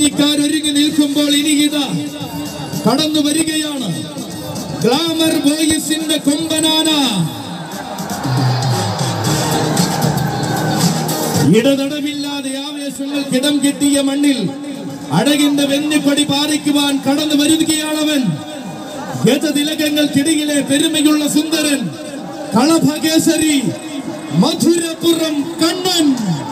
വഞ്ചിക്കാരൊരുങ്ങി നിൽക്കുമ്പോൾ ഇനി ഇതാ കടന്നു വരികയാണ് ഗ്ലാമർ ബോയ്സിന്റെ കൊമ്പനാന ഇടതടവില്ലാതെ ആവേശങ്ങൾക്ക് ഇടം കിട്ടിയ മണ്ണിൽ അടകിന്റെ വെന്നിപ്പടി പാലിക്കുവാൻ കടന്നു വരികയാണവൻ ഗജതിലകങ്ങൾക്കിടയിലെ പെരുമയുള്ള സുന്ദരൻ കളഭകേസരി മധുരപുരം കണ്ണൻ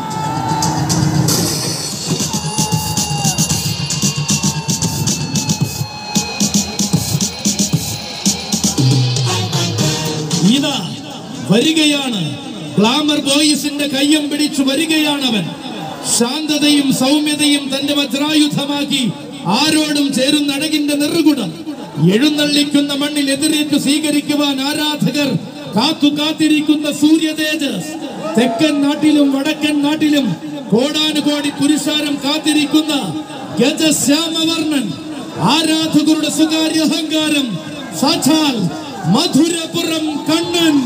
ഇതാ വരികയാണ് ഗ്ലാമർ ബോയ്സിന്റെ കയ്യം പിടിച്ചു വരികയാണവൻ ശാന്തതയും സൗമ്യതയും തന്റെ വജ്രായുധമാക്കി ആരോടും ചേരുന്ന അഴകിന്റെ നെറുകുടം എഴുന്നള്ളിക്കുന്ന മണ്ണിൽ എതിരേറ്റ് സ്വീകരിക്കുവാൻ ആരാധകർ കാത്തു കാത്തിരിക്കുന്ന സൂര്യ തേജസ് തെക്കൻ നാട്ടിലും വടക്കൻ നാട്ടിലും കോടാനുകോടി പുരുഷാരം കാത്തിരിക്കുന്ന ഗജശ്യാമവർണ്ണൻ ആരാധകരുടെ സ്വകാര്യ അഹങ്കാരം സാക്ഷാൽ മധുരപുരം കണ്ണൻ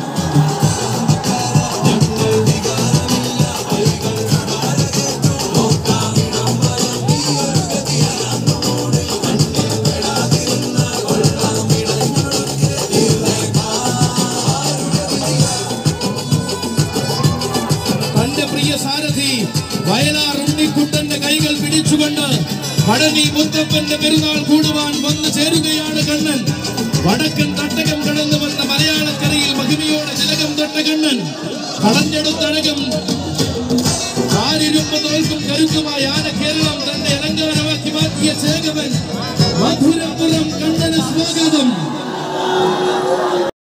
തന്റെ പ്രിയ സാരഥി വയലാർ ഉണ്ണിക്കുട്ടന്റെ കൈകൾ പിടിച്ചുകൊണ്ട് പഴനി മുത്തപ്പന്റെ പെരുന്നാൾ കൂടുവാൻ വന്നു ചേരുകയാണ് കണ്ണൻ വടക്കൻ തട്ടകം കടന്നു വന്ന മലയാളക്കരയിൽ മഹിമയോടെ ജലകം തൊട്ട കണ്ണൻ കളഞ്ഞെടുത്തഴകം കാരിരുമ്പ് തോൽക്കും കരുത്തുമായി ആന കേരളം തന്റെ അലങ്കാരമാക്കി മാറ്റിയ ചേകവൻ മധുരപുരം കണ്ണന് സ്വാഗതം